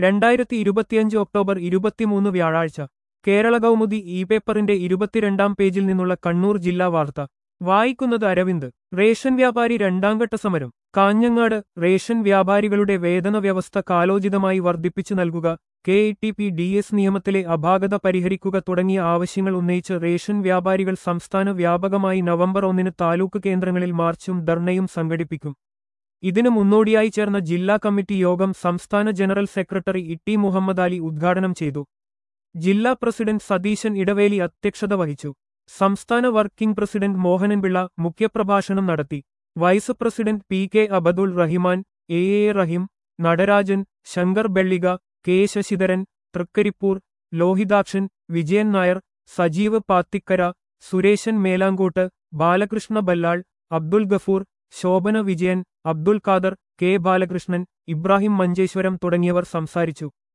രണ്ടായിരത്തി ഇരുപത്തിയഞ്ച് ഒക്ടോബർ ഇരുപത്തിമൂന്ന് വ്യാഴാഴ്ച കേരള കൗമുദി ഇ പേപ്പറിന്റെ ഇരുപത്തിരണ്ടാം പേജിൽ നിന്നുള്ള കണ്ണൂർ ജില്ലാ വാർത്ത വായിക്കുന്നത് അരവിന്ദ് റേഷൻ വ്യാപാരി രണ്ടാംഘട്ട സമരം കാഞ്ഞങ്ങാട് റേഷൻ വ്യാപാരികളുടെ വേതന വ്യവസ്ഥ കാലോചിതമായി വർദ്ധിപ്പിച്ചു നൽകുക K E T P D S നിയമത്തിലെ അപാകത പരിഹരിക്കുക തുടങ്ങിയ ആവശ്യങ്ങൾ ഉന്നയിച്ച് റേഷൻ വ്യാപാരികൾ സംസ്ഥാന വ്യാപകമായി നവംബർ ഒന്നിന് താലൂക്ക് കേന്ദ്രങ്ങളിൽ മാർച്ചും ധർണയും സംഘടിപ്പിക്കും ഇതിനു മുന്നോടിയായി ചേർന്ന ജില്ലാ കമ്മിറ്റി യോഗം സംസ്ഥാന ജനറൽ സെക്രട്ടറി ഇട്ടി മുഹമ്മദ് അലി ഉദ്ഘാടനം ചെയ്തു ജില്ലാ പ്രസിഡന്റ് സതീശൻ ഇടവേലി അധ്യക്ഷത വഹിച്ചു സംസ്ഥാന വർക്കിംഗ് പ്രസിഡന്റ് മോഹനൻപിള്ള മുഖ്യപ്രഭാഷണം നടത്തി vice president P K Abdul Rahiman A A Rahim Natarajan Shankar Bellika K Sasidharan Trikaripur Lohithakshan Vijayan Nair Sajeev Pathikkara Suresan Melangod Balakrishna Ballal Abdul Gafoor Shobhana Vijayan Abdul Khader K Balakrishnan Ibrahim Manjeshwaram തുടങ്ങിയവർ സംസാരിച്ചു